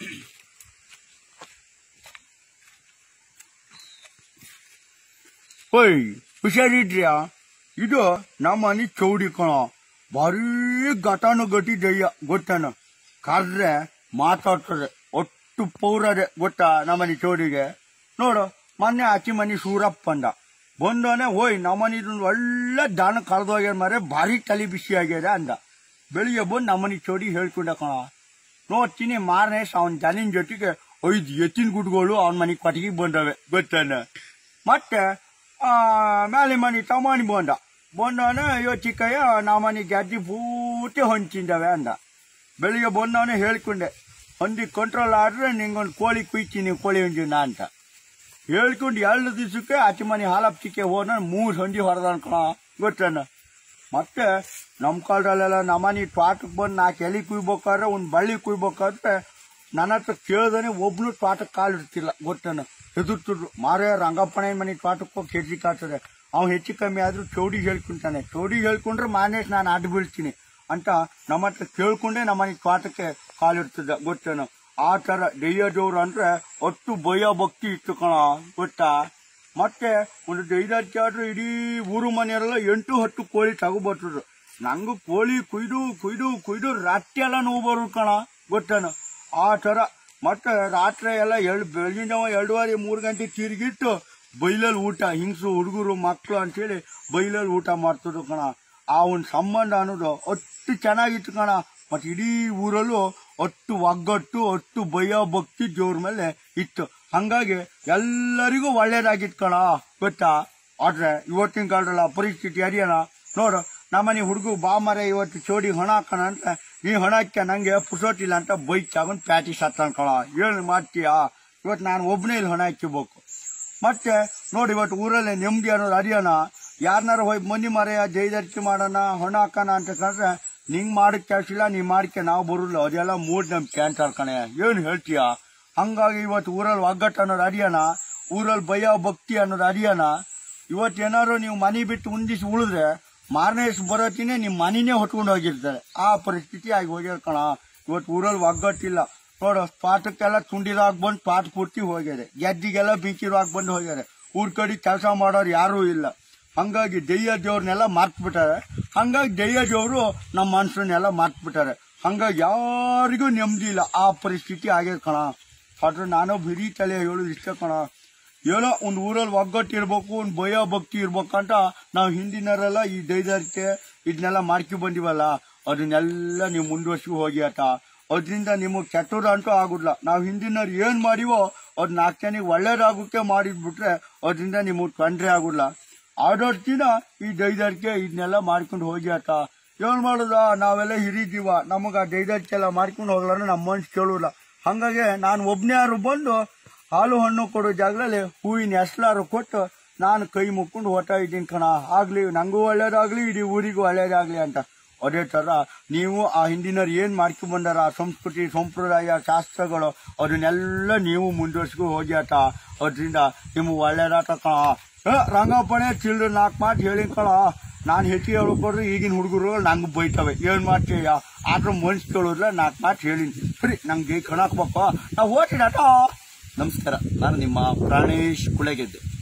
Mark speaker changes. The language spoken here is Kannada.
Speaker 1: ಓಯ್ ಹುಷಾರಿದ್ರ್ಯಾ ಇದು ನಮ್ಮನೆ ಚೌಡಿ ಕಣ ಭಾರಿ ಘಟನ ಗಟಿ ದಯ್ಯ ಗೊತ್ತೇನ ಕರ್ರೆ ಮಾತಾಡ್ತದೆ ಒಟ್ಟು ಪೌರದೆ ಗೊತ್ತಾ ನಮ್ಮನೆ ಚೌಡಿಗೆ ನೋಡು ಮೊನ್ನೆ ಆಚಿ ಮನೆ ಸೂರಪ್ಪ ಅಂದ ಬಂದವನೇ ಹೋಯ್ ನಮ್ಮನೆ ಇದೊಂದು ಒಳ್ಳೆ ದಾನ ಕಳೆದೋಗ್ಯಾರ ಮಾರೆ ಭಾರಿ ತಲೆ ಬಿಸಿ ಆಗ್ಯದ ಅಂದ ಬೆಳಿಗ್ಗೆ ಬಂದು ನಮ್ಮನೆ ಚೌಡಿ ಹೇಳ್ಕೊಂಡ ಕಣ ನೋಡ್ತೀನಿ ಮಾರನೇ ಅವನ ಜನಿನ ಜೊತೆಗೆ ಐದು ಎತ್ತಿನ ಗುಡ್ಗಳು ಅವನ ಮನೆ ಕೊಟ್ಟಿಗೆ ಬಂದವೆ ಗೊತ್ತಾನ ಮತ್ತೆ ಆ, ಮ್ಯಾಲೆ ಮನೆ ತಮಾನಿ ಬಂದ ಬಂದವನ ಅಯ್ಯೋ ಚಿಕ್ಕಯ್ಯ ನಮ್ಮ ಮನೆ ಗದ್ದೆ ಪೂರ್ತಿ ಹೊಂಚಿಂದವೆ ಅಂದ ಬೆಳಿಗ್ಗೆ ಬಂದವನೇ ಹೇಳ್ಕೊಂಡೆ ಹೊಂದಿ ಕಂಟ್ರೋಲ್ ಆದ್ರೆ ನಿಂಗೊಂದು ಕೋಳಿ ಕುಯ್ತೀನಿ ಕೋಳಿ ಹುಂಜಿನ ಅಂತ ಹೇಳ್ಕೊಂಡು ಎರಡು ದಿವಸಕ್ಕೆ ಆಚೆ ಮನೆ ಹಾಲಪ್ಚಿಕೆ ಹೋದ ಮೂರು ಹಂದಿ ಹೊಡೆದ ಕಣ ಗೊತ್ತೇನ ಮತ್ತೆ ನಮ್ಮ ಕಾಲದಲ್ಲೆಲ್ಲ ನಮ್ಮನೆ ತ್ವಾಟಕ್ಕೆ ಬಂದು ನಾಲ್ಕು ಎಲೆ ಕುಯ್ಬೇಕಾದ್ರೆ ಒಂದು ಬಳ್ಳಿ ಕುಯ್ಬೇಕಾದ್ರೆ ನನ್ನ ಹತ್ರ ಕೇಳ್ದಾನೆ ಒಬ್ನು ತ್ವಾಟಕ್ಕೆ ಕಾಲು ಇಡ್ತಿಲ್ಲ ಗೊತ್ತೇನ ಹೆದರ್ತಿದ್ರು ಮಾರೇ ರಂಗಪ್ಪನ ಮನೆ ತ್ವಾಟಕ್ಕೆ ಹೋಗಿ ಹೆಚ್ಚಿ ಕಾಡ್ತದೆ ಅವ್ನು ಹೆಚ್ಚು ಕಮ್ಮಿ ಆದ್ರೂ ಚೌಡಿ ಹೇಳ್ಕೊಂತಾನೆ ಚೌಡಿ ಹೇಳ್ಕೊಂಡ್ರೆ ಮಾನೇಶ್ ನಾನು ಅಡ್ಡ ಬೀಳ್ತೀನಿ ಅಂತ ನಮ್ಮ ಹತ್ರ ಕೇಳ್ಕೊಂಡೇ ನಮ್ಮನೆ ತ್ವಾಟಕ್ಕೆ ಕಾಲಿಡ್ತಿದ್ದ ಗೊತ್ತೇನೋ ಆ ತರ ದೆಯ್ಯದವ್ರು ಅಂದ್ರೆ ಒಟ್ಟು ಭಯ ಭಕ್ತಿ ಇತ್ತು ಕಣ ಗೊತ್ತಾ ಮತ್ತೆ ಒಂದು ದೈದಾಚೆ ಆದ್ರೆ ಇಡೀ ಊರು ಮನೆಯವರೆಲ್ಲ ಎಂಟು ಹತ್ತು ಕೋಳಿ ತಗೋಬರ್ತಿದ್ರು ನಂಗೂ ಕೋಳಿ ಕುಯ್ದು ಕುಯ್ದು ಕುಯ್ದು ರಾತ್ರಿ ಎಲ್ಲ ನೋವು ಬರೋದು ಕಣ ಗೊತ್ತೇನು ಆ ತರ ಮತ್ತೆ ರಾತ್ರಿ ಎಲ್ಲ ಎರಡು ಬೆಳಗಿನ ಜಾವ ಎರಡೂವರೆ ಮೂರು ಗಂಟೆ ತಿರುಗಿಟ್ಟು ಬೈಲಲ್ಲಿ ಊಟ ಹಿಂಗ್ಸು ಹುಡುಗರು ಮಕ್ಕಳು ಅಂತೇಳಿ ಬೈಲಲ್ಲಿ ಊಟ ಮಾಡ್ತಿದ್ರು ಕಣ ಆ ಒಂದು ಸಂಬಂಧ ಅನ್ನೋದು ಅಷ್ಟು ಚೆನ್ನಾಗಿತ್ತು ಕಣ ಮತ್ತೆ ಇಡೀ ಊರಲ್ಲೂ ಒಟ್ಟು ಒಗ್ಗಟ್ಟು ಒಟ್ಟು ಭಯ ಭಕ್ತಿ ದೇವ್ರ ಮೇಲೆ ಇತ್ತು ಹಂಗಾಗಿ ಎಲ್ಲರಿಗೂ ಒಳ್ಳೇದಾಗಿತ್ತು ಕಣ ಗೊತ್ತಾ ಆದ್ರೆ ಇವತ್ತಿನ ಕಾಲದಲ್ಲ ಪರಿಸ್ಥಿತಿ ಅರಿಯಣ ನೋಡು ನಮ್ಮನೆ ಹುಡುಗ ಬಾ ಮರ ಇವತ್ತು ಚೋಡಿ ಹಣ ಹಾಕೋಣ ಅಂತ ನೀ ಹಣ ಹಾಕ್ಯ ನಂಗೆ ಪುಸೋಟಿಲ್ಲ ಅಂತ ಬೈಕ್ ತಗೊಂಡು ಪ್ಯಾಟಿ ಸತ್ತ ಕಣ ಏನು ಮಾಡ್ತೀಯಾ ಇವತ್ತು ನಾನು ಒಬ್ಬನೇ ಇಲ್ಲಿ ಹಣ ಹಾಕಿಬೇಕು ಮತ್ತೆ ನೋಡಿ ಇವತ್ತು ಊರಲ್ಲೇ ನೆಮ್ಮದಿ ಅನ್ನೋದು ಅರಿಯೋಣ ಯಾರನ್ನಾರು ಹೋಗಿ ಮನಿ ಮರೆಯ ಜೈದರ್ಚಿ ಮಾಡೋಣ ಹೊಣ ಹಾಕೋಣ ಅಂತ ಕಂಡ್ರೆ ನಿಂಗ್ ಮಾಡಕ್ ಕೆಲಸ ಇಲ್ಲ ನೀ ಮಾಡ್ಕೆ ನಾವು ಬರುಲ್ಲ ಅದೆಲ್ಲ ಮೂಡ್ ನಂಬಿಕೆ ಅಂತಾರ ಕಣೆ ಏನು ಹೇಳ್ತೀಯ ಹಂಗಾಗಿ ಇವತ್ತು ಊರಲ್ಲಿ ಒಗ್ಗಟ್ಟು ಅನ್ನೋದು ಅರಿಯೋಣ ಊರಲ್ಲಿ ಭಯ ಭಕ್ತಿ ಅನ್ನೋದು ಅರಿಯೋಣ ಇವತ್ತು ಏನಾದ್ರು ನೀವು ಮನೆ ಬಿಟ್ಟು ಒಂದಿವ್ಸ ಉಳಿದ್ರೆ ಮಾರನೇ ದಿವ್ಸ ಬರೋತಿನೇ ನಿಮ್ಮ ಮನಿನೇ ಹೊತ್ಕೊಂಡು ಹೋಗಿರ್ತಾರೆ ಆ ಪರಿಸ್ಥಿತಿ ಆಗಿ ಹೋಗ್ಯಾರ ಕಣ ಇವತ್ತು ಊರಲ್ಲಿ ಒಗ್ಗಟ್ಟಿಲ್ಲ ನೋಡು ಪಾಠಕ್ಕೆಲ್ಲ ತುಂಡಿರಾಗ್ ಬಂದು ಪಾಠ ಪೂರ್ತಿ ಹೋಗ್ಯಾರೆ ಗೆದ್ದಿಗೆಲ್ಲ ಬೀಚಿರಾಗ್ ಬಂದು ಹೋಗ್ಯಾರೆ ಊರ್ ಕಡೆ ಕೆಲಸ ಮಾಡೋರು ಯಾರೂ ಇಲ್ಲ ಹಂಗಾಗಿ ದೆಯ್ಯ ದೇವ್ರನ್ನೆಲ್ಲ ಮಾರ್ಕ್ಬಿಟ್ಟಾರೆ ಹಂಗಾಗಿ ದೆಯ್ಯ ದೇವ್ರು ನಮ್ಮ ಮನುಷ್ಯರನ್ನೆಲ್ಲ ಮಾರ್ಕ್ಬಿಟ್ಟಾರೆ ಹಂಗಾಗಿ ಯಾರಿಗೂ ನೆಮ್ಮದಿ ಇಲ್ಲ ಆ ಪರಿಸ್ಥಿತಿ ಆಗ್ಯದ ಕಣ ಆದ್ರೆ ನಾನು ಬಿರಿ ತಲೆ ಹೇಳೋದು ಇಷ್ಟ ಕಣ ಏನೋ ಒಂದು ಊರಲ್ಲಿ ಒಗ್ಗಟ್ಟು ಇರ್ಬೇಕು ಒಂದು ಭಯ ಭಕ್ತಿ ಇರ್ಬೇಕಂತ ನಾವು ಹಿಂದಿನವರೆಲ್ಲ ಈ ದೈದಾರಿಕೆ ಇದನ್ನೆಲ್ಲ ಮಾಡ್ಕೊ ಬಂದಿವಲ್ಲ ಅದನ್ನೆಲ್ಲ ನೀವು ಮುಂದುವರ್ಸಿ ಹೋಗಿ ಆತ ಅದರಿಂದ ನಿಮಗೆ ಕೆಟ್ಟದ ಅಂತೂ ಆಗುದಿಲ್ಲ ನಾವು ಹಿಂದಿನವ್ರು ಏನ್ ಮಾಡಿವೋ ಅದ್ ನಾಲ್ಕು ಜನಕ್ಕೆ ಒಳ್ಳೇದಾಗೋಕೆ ಮಾಡಿದ್ಬಿಟ್ರೆ ಅದರಿಂದ ನಿಮಗೆ ತೊಂದರೆ ಆಗುದಿಲ್ಲ ಆದಷ್ಟಿನ ಈ ದೈದಾರಿಕೆ ಇದನ್ನೆಲ್ಲ ಮಾಡ್ಕೊಂಡು ಹೋಗಿ ಆತ ಏನ್ ಮಾಡುದ ನಾವೆಲ್ಲ ಹಿರಿದೀವ ನಮಗ ದೈದಾರಿಕೆ ಎಲ್ಲ ಮಾಡ್ಕೊಂಡು ಹೋಗ್ಲಾರ ನಮ್ಮ ಮನ್ಸು ಕೇಳೋಲ್ಲ ಹಂಗಾಗಿ ನಾನು ಒಬ್ನೇ ಯಾರು ಬಂದು ಹಾಲು ಹಣ್ಣು ಕೊಡೋ ಜಾಗದಲ್ಲಿ ಹೂವಿನ ಹೆಸ್ಲಾರು ಕೊಟ್ಟು ನಾನು ಕೈ ಮುಕ್ಕೊಂಡು ಹೊಟ್ಟ ಇದ್ದೀನಿ ಕಣ ಆಗ್ಲಿ ನಂಗೂ ಒಳ್ಳೇದಾಗ್ಲಿ ಇಡೀ ಊರಿಗೂ ಒಳ್ಳೇದಾಗ್ಲಿ ಅಂತ ಅದೇ ತರ ನೀವು ಆ ಹಿಂದಿನವ್ರು ಏನ್ ಮಾಡ್ಕೊಂಡ್ ಬಂದಾರ ಆ ಸಂಸ್ಕೃತಿ ಸಂಪ್ರದಾಯ ಶಾಸ್ತ್ರಗಳು ಅದನ್ನೆಲ್ಲ ನೀವು ಮುಂದುವರ್ಸ್ಕೊ ಹೋಗಿ ಆತ ಅದರಿಂದ ನಿಮ್ಗೆ ಒಳ್ಳೇದಾತ ಕಣ ಏ, ರಂಗಪ್ಪಣೆ ಚಿಲ್ಡ್ರ ನಾಲ್ಕು ಮಾತು ಹೇಳಿ ಕಣ ನಾನು ಹೆಚ್ಚಿಗೆ ಹೇಳ್ಕೊಡ್ರಿ ಈಗಿನ ಹುಡುಗರು ನಂಗೆ ಬೈತವೆ ಏನ್ ಮಾಡ್ತೀಯ ಆದ್ರ ಮನ್ಸ್ ಕೇಳೋದ್ಲ ನಾಲ್ಕು ಮಾತು ಹೇಳಿನಿ ಸರಿ ನಂಗೆ ಕಣ ಹಾಕ್ಬೇಕು ನಾವು ಓದಿಡಾಟ ನಮಸ್ಕಾರ ನಾನು ನಿಮ್ಮ ಪ್ರಾಣೇಶ್ ಕುಳೆಗೆದ್ದೆ